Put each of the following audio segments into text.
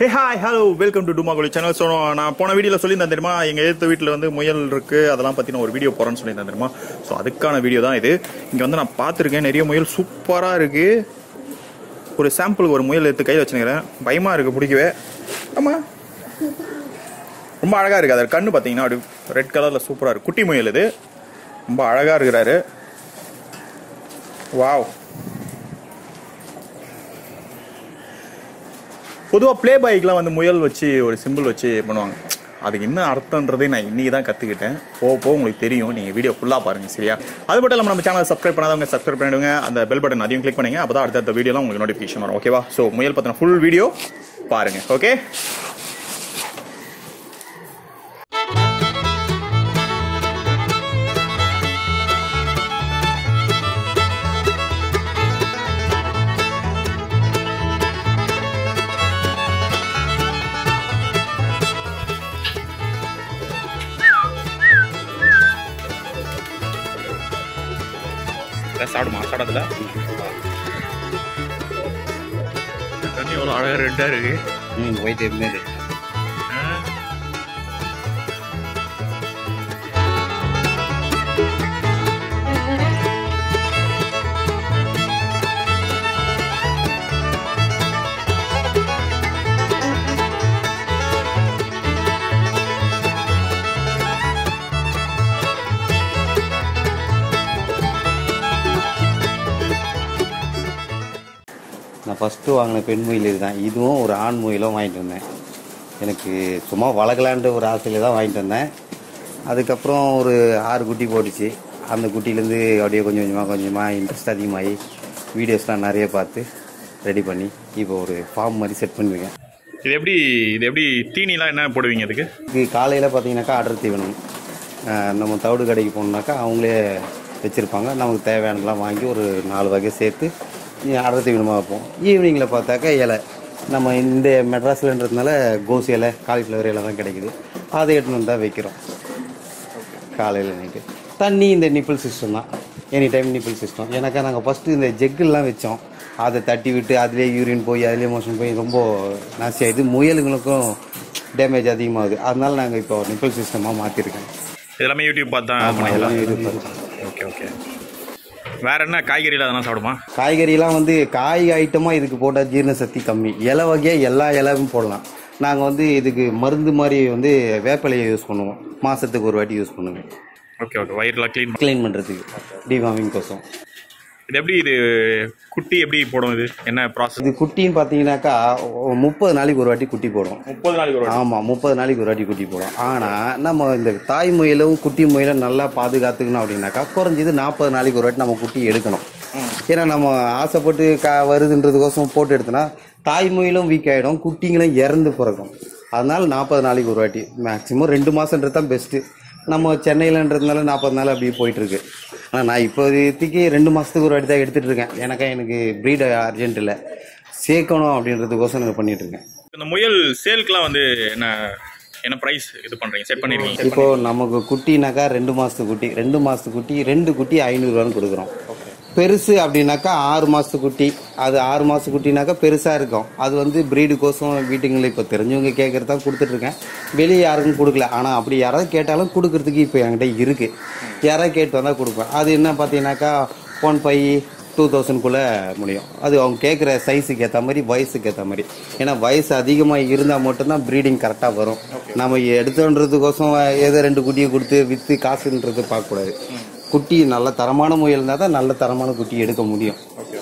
Hey hi hello welcome to டுமாகோலி channel so நான் போன வீடியோவில் சொல்லியிருந்தேன் தெரியுமா எங்கள் எதிர்த்த வீட்டில் வந்து முயல் இருக்கு அதெல்லாம் பற்றி நான் ஒரு வீடியோ போகிறேன்னு சொல்லியிருந்தேன் தெரியுமா ஸோ அதுக்கான வீடியோ தான் இது இங்கே வந்து நான் பார்த்துருக்கேன் நிறைய முயல் சூப்பராக இருக்கு ஒரு சாம்பிளுக்கு ஒரு முயல் எடுத்து கையில் வச்சுக்கிறேன் பயமாக இருக்குது பிடிக்கவே ஆமாம் ரொம்ப அழகாக இருக்குது அது கண்ணு பார்த்தீங்கன்னா அப்படி ரெட் கலரில் சூப்பராக இருக்கு குட்டி முயல் இது ரொம்ப அழகாக இருக்கிறாரு வாவ் பொதுவாக ப்ளே பாய்க்கெலாம் வந்து முயல் வச்சு ஒரு சிம்பிள் வச்சு பண்ணுவாங்க அதுக்கு என்ன அர்த்தன்றதை நான் இன்னைக்கு தான் கற்றுக்கிட்டேன் போக போக உங்களுக்கு தெரியும் நீங்கள் வீடியோ ஃபுல்லாக பாருங்கள் சரியா அது மட்டும் இல்லாமல் நம்ம சேனல் சப்ஸ்கிரைப் பண்ணாதவங்க சப்ஸ்கிரைப் பண்ணிடுங்க அந்த பெல் பட்டன் அதையும் கிளிக் பண்ணுங்க அப்போ தான் அடுத்த வீடியோலாம் உங்களுக்கு நோட்டிஃபிகேஷன் வரும் ஓகேவா ஸோ முயல் பற்றின ஃபுல் வீடியோ பாருங்கள் ஓகே சாப்பிடுமா சாப்பிடாதுல தண்ணி எவ்வளோ அழகாக ரெட்டாக இருக்கு ம் ஒயிட் இருந்தது நான் ஃபஸ்ட்டு வாங்கின பெண் முயல் இதுதான் இதுவும் ஒரு ஆண் முயலும் வாங்கிட்டு வந்தேன் எனக்கு சும்மா வளர்க்கலான்ட்டு ஒரு ஆசையில் தான் வாங்கிட்டு வந்தேன் அதுக்கப்புறம் ஒரு ஆறு குட்டி போட்டுச்சு அந்த குட்டிலேருந்து அப்படியே கொஞ்சம் கொஞ்சமாக கொஞ்சமாக இன்ட்ரெஸ்ட் அதிகமாகி வீடியோஸ்லாம் நிறைய பார்த்து ரெடி பண்ணி இப்போ ஒரு ஃபார்ம் மாதிரி செட் பண்ணியிருக்கேன் இது எப்படி இது எப்படி தீனிலாம் என்ன போடுவீங்க அதுக்கு இது காலையில் பார்த்தீங்கன்னாக்கா அடர் தீவனம் அஹ் நம்ம தவிடு கடைக்கு போனோம்னாக்கா அவங்களே வச்சுருப்பாங்க நமக்கு தேவையானதெல்லாம் வாங்கி ஒரு நாலு வகை சேர்த்து அடர் தீவனமாக வைப்போம் ஈவினிங்கில் பார்த்தாக்கா இலை நம்ம இந்த மெட்ராஸ்லன்றதுனால கோஸ் இலை காலிஃப்ளவர் இலை தான் கிடைக்குது அதை எடுத்துன்னு வந்து தான் வைக்கிறோம் காலையில் நைட்டு தண்ணி இந்த நிப்பிள் சிஸ்டம் தான் எனி டைம் நிப்பிள் சிஸ்டம் ஏன்னாக்கா நாங்கள் ஃபஸ்ட்டு இந்த ஜெக்குலாம் வச்சோம் அதை தட்டி விட்டு அதிலே யூரின் போய் அதிலே மோஷன் போய் ரொம்ப நாசியாகுது முயலுங்களுக்கும் டேமேஜ் அதிகமாகுது அதனால நாங்கள் இப்போ நிப்பிள் சிஸ்டமாக மாற்றிருக்கோம் எல்லாமே யூடியூப் பார்த்தா ஆமாம் எல்லாம் இது ஓகே ஓகே வேற என்ன காய்கறியில் அதெல்லாம் சாப்பிடுமா காய்கறிலாம் வந்து காய் ஐட்டமாக இதுக்கு போட்டால் ஜீரண சக்தி கம்மி இலை வகையாக எல்லா இலையும் போடலாம் நாங்கள் வந்து இதுக்கு மருந்து மாதிரி வந்து வேப்பிலையை யூஸ் பண்ணுவோம் மாதத்துக்கு ஒரு வாட்டி யூஸ் பண்ணுவோம் ஓகே ஓகே வயிறுலாம் க்ளீன் க்ளீன் பண்ணுறதுக்கு டிவார்மிங் கோசம் இது எப்படி இது குட்டி எப்படி போடும் இது என்ன ப்ராசஸ் இது குட்டின்னு பார்த்தீங்கன்னாக்கா ஒ- முப்பது நாளைக்கு ஒரு வாட்டி குட்டி போடும் முப்பது நாளைக்கு ஒரு ஆமாம் முப்பது நாளைக்கு ஒரு வாட்டி குட்டி போடும் ஆனால் நம்ம இந்த தாய் முயலும் குட்டி முயலும் நல்லா பாதுகாத்துக்கணும் அப்படின்னாக்கா குறைஞ்சது நாற்பது நாளைக்கு ஒரு வாட்டி நம்ம குட்டி எடுக்கணும் ஏன்னா நம்ம ஆசைப்பட்டு கா வருதுன்றதுக்கோசம் போட்டு எடுத்தோன்னா தாய் முயலும் வீக் ஆகிடும் குட்டிங்களும் இறந்து பிறக்கும் அதனால நாற்பது நாளைக்கு ஒரு வாட்டி மேக்ஸிமம் ரெண்டு மாதன்றது தான் பெஸ்ட்டு நம்ம சென்னையிலன்றதுனால நாற்பது நாள் அப்படியே போயிட்டுருக்கு ஆனால் நான் இப்போதைக்கு ரெண்டு மாதத்துக்கு ஒரு வாட்டி தான் எடுத்துகிட்டு இருக்கேன் எனக்கா எனக்கு ப்ரீட் அர்ஜென்ட் இல்லை சேர்க்கணும் அப்படின்றதுக்கோசம் நான் பண்ணிட்டு இருக்கேன் இந்த முயல் சேல்க்குலாம் வந்து என்ன என்ன ப்ரைஸ் இது பண்றீங்க செட் பண்ணிருக்கீங்க இப்போ நமக்கு குட்டினாக்கா ரெண்டு மாசத்து குட்டி ரெண்டு மாசத்து குட்டி ரெண்டு குட்டி ஐநூறுரூவான்னு கொடுக்குறோம் பெருசு அப்படின்னாக்கா ஆறு மாசத்து குட்டி அது ஆறு மாசத்து குட்டினாக்கா பெருசா இருக்கும் அது வந்து பிரீடு கோசம் வீட்டுங்களில் இப்போ தெரிஞ்சவங்க கேட்கறதா கொடுத்துட்டு இருக்கேன் வெளியே யாருக்கும் கொடுக்கல ஆனால் அப்படி யாராவது கேட்டாலும் கொடுக்கறதுக்கு இப்போ என்கிட்ட இருக்கு யாராவது கேட்டு வந்தால் கொடுப்பேன் அது என்ன பார்த்தீங்கன்னாக்கா ஒன் ஃபைவ் டூ தௌசண்ட்குள்ளே முடியும் அது அவங்க கேட்குற சைஸுக்கு ஏற்ற மாதிரி வயசுக்கு ஏற்ற மாதிரி ஏன்னா வயசு அதிகமாக இருந்தால் மட்டும்தான் ப்ரீடிங் கரெக்டாக வரும் நம்ம எடுத்தோன்றதுக்கோசம் ஏதோ ரெண்டு குட்டியை கொடுத்து விற்று காசுன்றது பார்க்கக்கூடாது குட்டி நல்ல தரமான முயல் இருந்தால் தான் நல்ல தரமான குட்டி எடுக்க முடியும்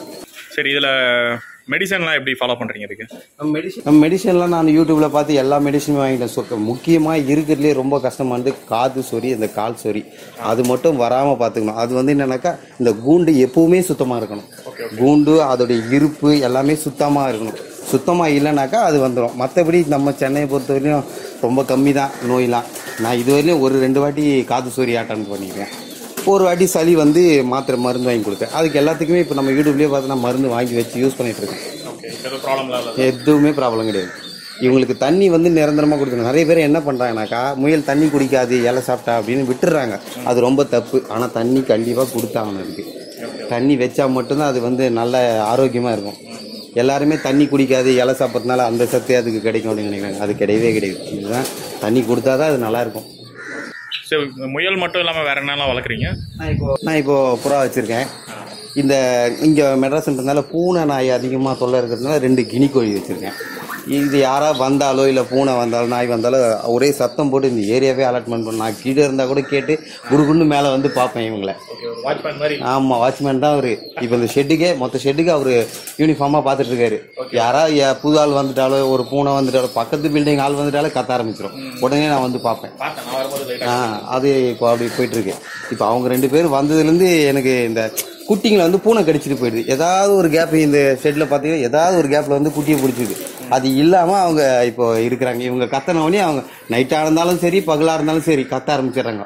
சரி இதுல மெடிசன்லாம் எப்படி ஃபாலோ பண்றீங்க இதுக்கு நம்ம மெடிசன்லாம் நான் யூடியூப்ல பார்த்து எல்லா மெடிசனும் வாங்கிட்டேன் சொக்க முக்கியமாக இருக்கிறதுலே ரொம்ப கஷ்டமானது காது சொறி இந்த கால் சொறி அது மட்டும் வராமல் பார்த்துக்கணும் அது வந்து என்னன்னாக்கா இந்த கூண்டு எப்பவுமே சுத்தமாக இருக்கணும் கூண்டு அதோடைய இருப்பு எல்லாமே சுத்தமாக இருக்கணும் சுத்தமாக இல்லைனாக்கா அது வந்துடும் மற்றபடி நம்ம சென்னையை பொறுத்த வரையும் ரொம்ப கம்மி தான் நோயெலாம் நான் இதுவரையிலும் ஒரு ரெண்டு வாட்டி காது சொறி அட்டன் பண்ணியிருக்கேன் ஒரு வாட்டி சளி வந்து மாத்திரை மருந்து வாங்கி கொடுத்தேன் அதுக்கு எல்லாத்துக்குமே இப்போ நம்ம யூடியூப்லேயே பார்த்து நான் மருந்து வாங்கி வச்சு யூஸ் பண்ணிட்டு இருக்கேன் ஓகே எதுவும் ப்ராப்ளம்லாம் இல்லை எதுவுமே ப்ராப்ளம் கிடையாது இவங்களுக்கு தண்ணி வந்து நிரந்தரமாக கொடுக்கணும் நிறைய பேர் என்ன பண்ணுறாங்கனாக்கா முயல் தண்ணி குடிக்காது இலை சாப்பிட்டா அப்படின்னு விட்டுறாங்க அது ரொம்ப தப்பு ஆனால் தண்ணி கண்டிப்பாக கொடுத்தாகணும் அதுக்கு தண்ணி வச்சா மட்டும்தான் அது வந்து நல்ல ஆரோக்கியமாக இருக்கும் எல்லாருமே தண்ணி குடிக்காது இலை சாப்பிட்றதுனால அந்த சத்து அதுக்கு கிடைக்கும் அப்படின்னு நினைக்கிறாங்க அது கிடையவே கிடையாது இதுதான் தண்ணி கொடுத்தா தான் அது நல்லா இருக்கும் சரி முயல் மட்டும் இல்லாமல் வேற என்னெல்லாம் வளர்க்குறீங்க நான் இப்போ நான் இப்போ புறா வச்சிருக்கேன் இந்த இங்கே மெட்ராஸ்ன்றதுனால பூனை நாய் அதிகமாக தொல்லை இருக்கிறதுனால ரெண்டு கினி கோழி வச்சிருக்கேன் இது யாராவது வந்தாலோ இல்லை பூனை வந்தாலும் நாய் வந்தாலும் ஒரே சத்தம் போட்டு இந்த ஏரியாவே அலாட்மெண்ட் பண்ண நான் கீழே இருந்தால் கூட கேட்டு குடுகுன்னு மேலே வந்து பார்ப்பேன் இவங்கள வாட்ச்மேன் மாதிரி ஆமாம் வாட்ச்மேன் தான் அவரு இப்போ இந்த ஷெட்டுக்கே மொத்த ஷெட்டுக்கு அவரு யூனிஃபார்மாக பார்த்துட்டு இருக்காரு யாராவது யா- புது ஆள் வந்துட்டாலோ ஒரு பூனை வந்துட்டாலோ பக்கத்து பில்டிங் ஆள் வந்துட்டாலும் கத்த ஆரம்பிச்சிடும் உடனே நான் வந்து பார்ப்பேன் பார்த்தேன் நான் வரும்போது ஆ அது இப்போ அப்படி போயிட்டு இருக்கு இப்போ அவங்க ரெண்டு பேரும் வந்ததுலேருந்து எனக்கு இந்த குட்டிங்களை வந்து பூனை கடிச்சிட்டு போயிடுது ஏதாவது ஒரு கேப் இந்த ஷெட்ல பார்த்தீங்கன்னா ஏதாவது ஒரு கேப்ல வந்து குட்டியை பிடிச்சிது அது இல்லாம அவங்க இப்போ இருக்கிறாங்க இவங்க கத்தன உடனே அவங்க நைட்டா இருந்தாலும் சரி பகலா இருந்தாலும் சரி கத்த ஆரம்பிச்சிடுறாங்க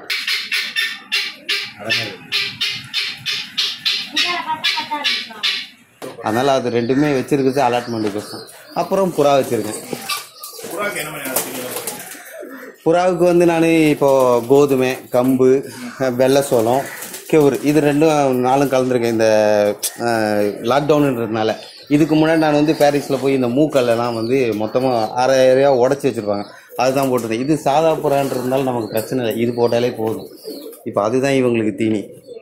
அதனால அது ரெண்டுமே வச்சிருக்கிறது அலாட்மெண்ட் கோசம் அப்புறம் புறா வச்சிருக்கேன் புறாக்கு என்ன மாதிரி புறாவுக்கு வந்து நான் இப்போ கோதுமை கம்பு அஹ், வெள்ளை சோளம் கெவுரு இது ரெண்டும் நாளும் கலந்துருக்கேன் இந்த லாக்டவுனுன்றதுனால இதுக்கு முன்னாடி நான் வந்து பாரிஸில் போய் இந்த மூக்கல்லாம் வந்து மொத்தமாக அரை அரையாக உடச்சி வச்சுருப்பாங்க அதுதான் போட்டிருந்தேன் இது சாதா புறான்றதுனால நமக்கு பிரச்சனை இல்லை இது போட்டாலே போதும் இப்போ அதுதான் இவங்களுக்கு தீனி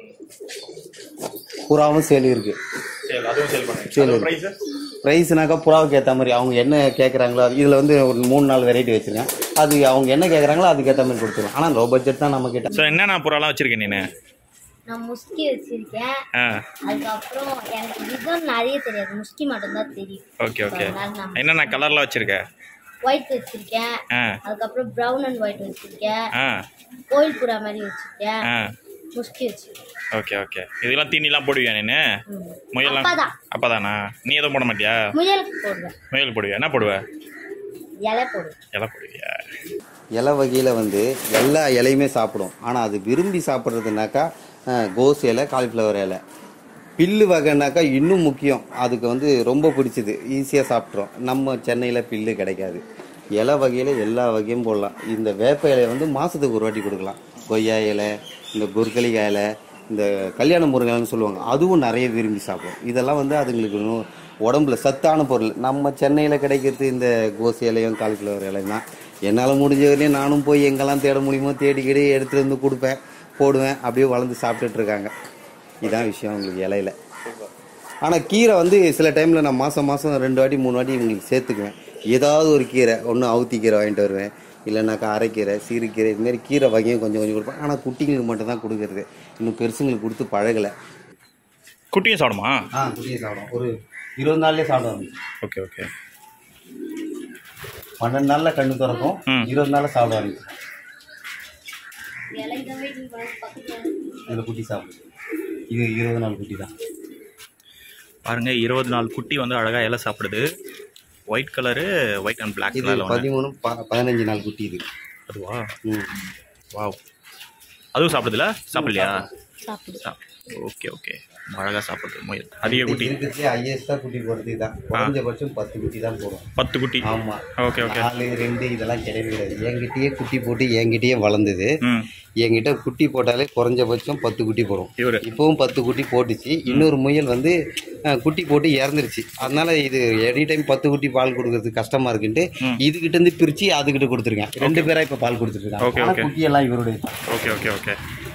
புறாவும் சேல் இருக்குது சரி அதுவும் சேல் பண்ணுறேன் சரி. ப்ரைஸ் ப்ரைஸ்னாக்கா புறாவுக்கு ஏற்ற மாதிரி அவங்க என்ன கேட்குறாங்களோ இதில் வந்து ஒரு மூணு நாலு வெரைட்டி வச்சுருக்கேன் அது அவங்க என்ன கேட்குறாங்களோ அதுக்கு ஏற்ற மாதிரி கொடுத்துருவோம் ஆனால் லோ பட்ஜெட் தான் நம்ம கிட்ட ஸோ என்னென்ன புறாலாம் வச்சிருக்கேன் நீனு நான் முஸ்கி வச்சிருக்கேன் ஆ அதுக்கப்புறம் எனக்கு இதுதான் நிறைய தெரியாது முஸ்கி மட்டும்தான் தெரியும் ஓகே ஓகே அதனால நான் என்னென்ன கலர்லாம் வச்சிருக்க ஒயிட் வச்சிருக்கேன் ஆ அதுக்கப்புறம் ப்ரௌன் அண்ட் ஒயிட் வச்சிருக்கேன் ஆ கோயில் புறா மாதிரி வச்சிருக்கேன் ஆ முஸ்கி வச்சிருக்கேன் ஓகே ஓகே இதெல்லாம் தீனிலாம் போடுவியா நீனு ம். முயல்லாம் அப்பாதான். அப்பதானா நீ எதுவும் போட மாட்டியா முயலுக்கு போடுவேன் முயல் போடுவியா என்ன போடுவ இலை போடுவேன் இலை போடுவியா இலை வகையில் வந்து எல்லா இலையுமே சாப்பிடும் ஆனால் அது விரும்பி சாப்பிட்றதுனாக்கா அஹ், கோஸ் இலை காலிஃப்ளவர் இலை பில்லு வகைனாக்கா இன்னும் முக்கியம் அதுக்கு வந்து ரொம்ப பிடிச்சது ஈஸியாக சாப்பிட்றோம் நம்ம சென்னையில் பில்லு கிடைக்காது இலை வகையில் எல்லா வகையும் போடலாம் இந்த வேப்ப இலையை வந்து மாதத்துக்கு ஒரு வாட்டி கொடுக்கலாம் கொய்யா இலை இந்த குர்கலிக்காய் இலை இந்த கல்யாண முருங்கன்னு சொல்லுவாங்க அதுவும் நிறைய விரும்பி சாப்பிடும் இதெல்லாம் வந்து அதுங்களுக்கு இன்னும் உடம்புல சத்தான பொருள் நம்ம சென்னையில் கிடைக்கிறது இந்த கோஸ் இலையும் காலிஃப்ளவர் இலையும் தான் என்னால் முடிஞ்ச வரையும் நானும் போய் எங்கெல்லாம் தேட முடியுமோ தேடி கிடி எடுத்துகிட்டு வந்து கொடுப்பேன் போடுவேன் அப்படியே வளர்ந்து சாப்பிட்டுட்டு இருக்காங்க இதான் விஷயம் உங்களுக்கு இலையில ஆனால் கீரை வந்து சில டைமில் நான் மாதம் மாதம் ரெண்டு வாட்டி மூணு வாட்டி இவங்களுக்கு சேர்த்துக்குவேன் ஏதாவது ஒரு கீரை ஒன்று அவுத்தி கீரை வாங்கிட்டு வருவேன் இல்லைனாக்கா அரைக்கீரை சிறுகீரை இதுமாரி கீரை வகையும் கொஞ்சம் கொஞ்சம் கொடுப்பேன் ஆனால் குட்டிங்களுக்கு மட்டும் தான் கொடுக்கறது இன்னும் பெருசுங்களுக்கு கொடுத்து பழகலை குட்டியும் சாப்பிடுமா ஆ குட்டியை சாப்பிடும் ஒரு இருபது நாள்லேயே சாப்பிடுவாங்க ஓகே ஓகே பன்னெண்டு நாளில் கண்ணு திறக்கும் ம். இருபது நாளில் சாப்பிடுவாங்க இலைக்கு வீட்டுக்கு பக்கத்தில் இந்த குட்டி சாப்பிடும் இது இருபது நாள் குட்டி தான் பாருங்க இருபது நாள் குட்டி வந்து அழகா இலை சாப்பிடுது white colour white and black இது கலர்ல வந்து பதிமூணு ப- பதினஞ்சு நாள் குட்டி இது அதுவா ம் வாவ் அதுவும் சாப்பிடுதுல சாப்பிடலையா சாப்பிடு ஓகே ஓகே அழகா சாப்பிடுது முயல் அதிக குட்டி இருக்கிறதுலே ஹையஸ்டா குட்டி போடுறது தான் குறைஞ்சபட்சம் பத்து குட்டி தான் போடும் பத்து குட்டி ஆமா ஓகே ஓகே நாலு ரெண்டு இதெல்லாம் கிடையவே கிடையாது என்கிட்டயே குட்டி போட்டு என்கிட்டயே வளர்ந்தது ம் என்கிட்ட குட்டி போட்டாலே குறைஞ்சபட்சம் பத்து குட்டி போடும் இவரு இப்பவும் பத்து குட்டி போட்டுச்சு இன்னொரு முயல் வந்து அஹ், குட்டி போட்டு இறந்துருச்சு அதனால இது எனி டைம் பத்து குட்டி பால் கொடுக்கறது கஷ்டமா இருக்குன்ட்டு இதுகிட்ட இருந்து பிரிச்சு அதுகிட்ட கொடுத்துருக்கேன் ரெண்டு பேரா இப்ப பால் கொடுத்துட்டு Okay, இருக்காங்க okay. குட்டி எல்லாம் இவருடைய தான். ஓகே ஓகே ஓகே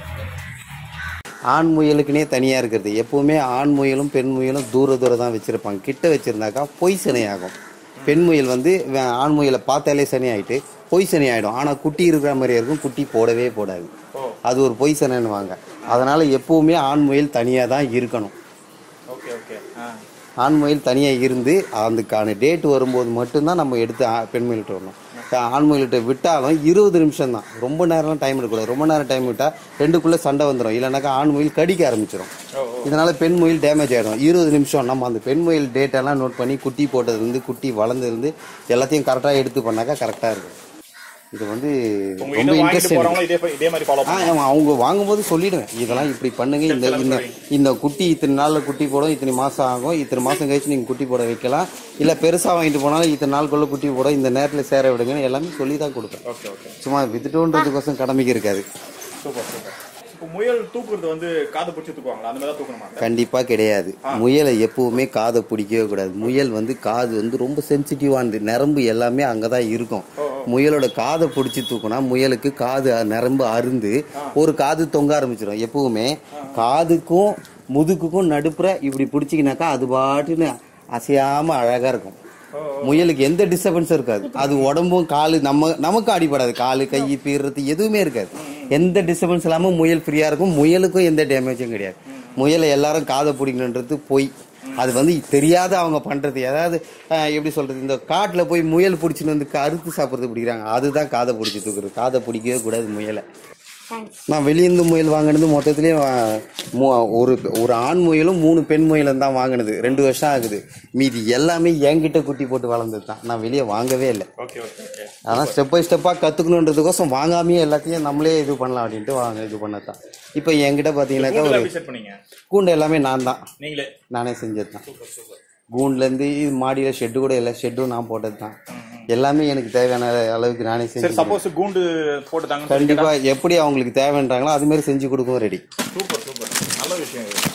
ஆண் முயலுக்குனே தனியாக இருக்கிறது எப்போவுமே ஆண் முயலும் பெண் முயலும் தூர தூரம் தான் வச்சுருப்பாங்க கிட்ட வச்சுருந்தாக்கா பொய் சனை ஆகும் பெண் முயல் வந்து வே- ஆண் முயலை பார்த்தாலே சனி ஆகிட்டு பொய் சனி ஆகிடும் ஆனால் குட்டி இருக்கிற மாதிரியே இருக்கும் குட்டி போடவே போடாது அது ஒரு பொய் சனைன்னுவாங்க அதனால் எப்போவுமே ஆண் முயல் தனியாக தான் இருக்கணும் ஓகே ஓகே ஆண் முயல் தனியாக இருந்து அதுக்கான டேட் வரும்போது மட்டும்தான் நம்ம எடுத்து ஆ- பெண் முயல்கிட்ட வரணும் இப்ப ஆண் முயல்கிட்ட விட்டாலும் இருபது நிமிஷம் தான் ரொம்ப நேரம்லாம் டைம் எடுக்கக்கூடாது ரொம்ப நேரம் டைம் விட்டால் ரெண்டுக்குள்ளே சண்டை வந்துடும் இல்லைனாக்கா ஆண் முயல் கடிக்க ஆரம்பிச்சிடும் இதனால பெண் முயல் டேமேஜ் ஆகிடும் இருபது நிமிஷம் நம்ம அந்த பெண் முயல் டேட் எல்லாம் நோட் பண்ணி குட்டி போட்டதுலேருந்து குட்டி வளர்ந்ததுலேருந்து எல்லாத்தையும் கரெக்டாக எடுத்து பண்ணாக்கா கரெக்டாக இருக்கும் இது வந்து ரொம்ப இன்ட்ரெஸ்ட் இதே இதே மாதிரி ஃபாலோ ஆ ஆமா, அவங்க வாங்கும்போது சொல்லிடுவேன் இதெல்லாம் இப்படி பண்ணுங்க இந்த இந்த இந்த குட்டி இத்தனை நாள்ல குட்டி போடும் இத்தனை மாசம் ஆகும் இத்தனை மாசம் கழிச்சு நீங்க குட்டி போட வைக்கலாம் இல்ல பெருசா வாங்கிட்டு போனாலும் இத்தனை நாளுக்குள்ள குட்டி போட இந்த நேரத்துல சேர விடுங்கன்னு எல்லாமே சொல்லி தான் கொடுப்பேன் ஓகே ஓகே சும்மா வித்துட்டோன்றதுக்கோசம் கடமைக்கு இருக்காது சூப்பர் சூப்பர் இப்போ முயல் தூக்குறது வந்து காதை பிடிச்சி தூக்குவாங்களா அந்த மாதிரி தான் தூக்கணுமா கண்டிப்பா கிடையாது முயலை எப்பவுமே காதை பிடிக்கவே கூடாது முயல் வந்து காது வந்து ரொம்ப சென்சிட்டிவானது நரம்பு எல்லாமே அங்கதான் இருக்கும் முயலோட காதை பிடிச்சி தூக்குனா முயலுக்கு காது அ- நரம்பு அருந்து ஒரு காது தொங்க ஆரம்பிச்சிடும் எப்பவுமே காதுக்கும் முதுக்குக்கும் நடுப்புற இப்படி பிடிச்சிக்கினாக்கா அது பாட்டுன்னு அசையாம அழகா இருக்கும் முயலுக்கு எந்த டிஸ்டர்பன்ஸும் இருக்காது அது உடம்பும் காலு நம்ம நமக்கும் அடிபடாது காலு கை பீறது எதுவுமே இருக்காது எந்த டிஸ்டர்பன்ஸ் இல்லாம முயல் ஃப்ரீயா இருக்கும் முயலுக்கும் எந்த டேமேஜும் கிடையாது முயலை எல்லாரும் காதை பிடிக்கணுன்றது பொய் அது வந்து தெரியாத அவங்க பண்றது அதாவது அஹ், எப்படி சொல்றது இந்த காட்டுல போய் முயல் பிடிச்சின்னு வந்து அறுத்து சாப்பிட்றது பிடிக்கிறாங்க அதுதான் காதை பிடிச்சி தூக்குறது காதை பிடிக்கவே கூடாது முயலை தேங்க்ஸ் நான் வெளியிருந்து முயல் வாங்கினது மொத்தத்திலே வா- மூ- ஒரு ஒரு ஆண் முயலும் மூணு பெண் முயலும் தான் வாங்கினது ரெண்டு வருஷம் ஆகுது மீதி எல்லாமே என்கிட்ட குட்டி போட்டு வளர்ந்தது தான் நான் வெளியே வாங்கவே இல்லை ஓகே ஓகே ஓகே ஆனால் ஸ்டெப் பை ஸ்டெப்பாக கற்றுக்கணுன்றதுக்கோசம் வாங்காமையே எல்லாத்தையும் நம்மளே இது பண்ணலாம் அப்படின்ட்டு வாங்க இது பண்ணதான் இப்போ என்கிட்ட பார்த்தீங்கன்னாக்கா ஒரு எப்படி செட் பண்ணீங்க கூண்டு எல்லாமே நான் தான் நீங்களே நானே செஞ்சது தான் கூண்டுலேருந்து மாடியில் ஷெட்டு கூட இல்லை ஷெட்டும் நான் போட்டது தான் எல்லாமே எனக்கு தேவையான அளவுக்கு நானே சரி செஞ்சு சப்போஸ் கூண்டு போட்டு தாங்க கண்டிப்பா எப்படி அவங்களுக்கு தேவைன்றாங்களோ அது மாதிரி செஞ்சு கொடுக்கவும் ரெடி சூப்பர் சூப்பர் நல்ல விஷயம் இது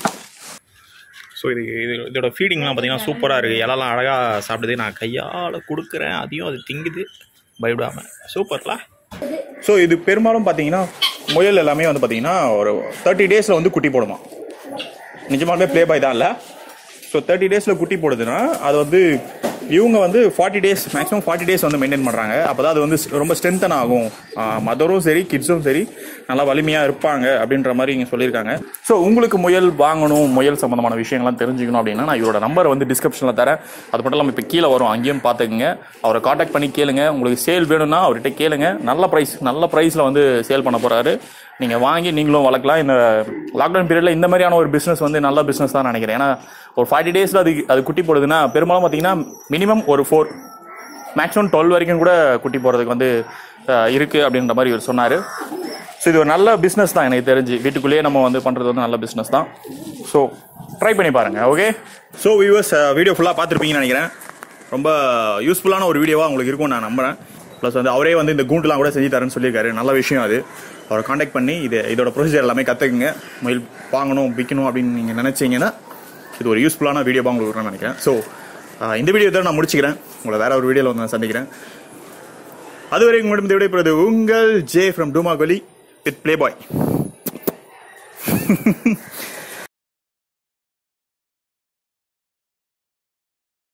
ஸோ இது இது இதோட ஃபீடிங்லாம் பார்த்தீங்கன்னா சூப்பராக இருக்குது இலலாம் அழகாக சாப்பிடுது நான் கையால் கொடுக்குறேன் அதையும் அது திங்குது பயப்படாமல் சூப்பர்ல ஸோ இது பெரும்பாலும் பார்த்தீங்கன்னா முயல் எல்லாமே வந்து பார்த்தீங்கன்னா ஒரு தேர்ட்டி டேஸில் வந்து குட்டி போடுமா நிஜமாலுமே ப்ளே பாய் தான் இல்லை ஸோ தேர்ட்டி டேஸில் குட்டி போடுதுன்னா அது வந்து இவங்க வந்து forty days maximum forty days வந்து மெயின்டைன் பண்ணுறாங்க அப்போ தான் அது வந்து ரொம்ப ஸ்ட்ரென்தன் ஆகும் மதரும் சரி கிட்ஸும் சரி நல்லா வலிமையாக இருப்பாங்க அப்படின்ற மாதிரி இங்கே சொல்லியிருக்காங்க ஸோ உங்களுக்கு முயல் வாங்கணும் முயல் சம்மந்தமான விஷயங்கள்லாம் தெரிஞ்சுக்கணும் அப்படின்னா நான் இவரோட நம்பர் வந்து டிஸ்கிரிப்ஷனில் தரேன் அது மட்டும் இல்லாமல் இப்போ கீழே வரும் அங்கேயும் பார்த்துக்குங்க அவரை காண்டாக்ட் பண்ணி கேளுங்க உங்களுக்கு சேல் வேணும்னா அவர்கிட்ட கேளுங்க நல்ல ப்ரைஸ் நல்ல ப்ரைஸில் வந்து சேல் பண்ண போகிறாரு நீங்கள் வாங்கி நீங்களும் வளர்க்கலாம் இந்த லாக்டவுன் பீரியடில் இந்த மாதிரியான ஒரு பிஸ்னஸ் வந்து நல்ல பிஸ்னஸ் தான் நினைக்கிறேன் ஏன்னா ஒரு ஃபார்ட்டி டேஸில் அது அது குட்டி போடுதுன்னா பெரும்பாலும் பார்த்தீங்கன்னா மினிமம் ஒரு ஃபோர் மேக்ஸிமம் டுவெல் வரைக்கும் கூட குட்டி போடுறதுக்கு வந்து அஹ், இருக்கு அப்படின்ற மாதிரி இவர் சொன்னார் ஸோ இது ஒரு நல்ல பிஸ்னஸ் தான் எனக்கு தெரிஞ்சு வீட்டுக்குள்ளேயே நம்ம வந்து பண்ணுறது வந்து நல்ல பிஸ்னஸ் தான் ஸோ ட்ரை பண்ணி பாருங்கள் ஓகே ஸோ வியூவர்ஸ் வீடியோ ஃபுல்லாக பார்த்துருப்பீங்கன்னு நினைக்கிறேன் ரொம்ப யூஸ்ஃபுல்லான ஒரு வீடியோவாக உங்களுக்கு இருக்கும்னு நான் நம்புறேன் ப்ளஸ் வந்து அவரே வந்து இந்த கூண்டுலாம் கூட செஞ்சு தரேன்னு சொல்லியிருக்காரு நல்ல விஷயம் அது அவரை காண்டாக்ட் பண்ணி இது இதோட ப்ரொசீஜர் எல்லாமே கற்றுக்குங்க முயல் வாங்கணும் விற்கணும் அப்படின்னு நீங்கள் நினச்சிங்கன்னா இது ஒரு யூஸ்ஃபுல்லான வீடியோவாக உங்களுக்கு இருக்கும்னு நினைக்கிறேன் ஸோ இந்த வீடியோ தான் நான் முடிச்சுக்கிறேன் உங்களை வேற ஒரு வீடியோவில் வந்து நான் சந்திக்கிறேன் அதுவரை உங்களிடம் விடைபெறுவது உங்கள் ஜே ஃப்ரம் டூமா கோலி வித் ப்ளே பாய்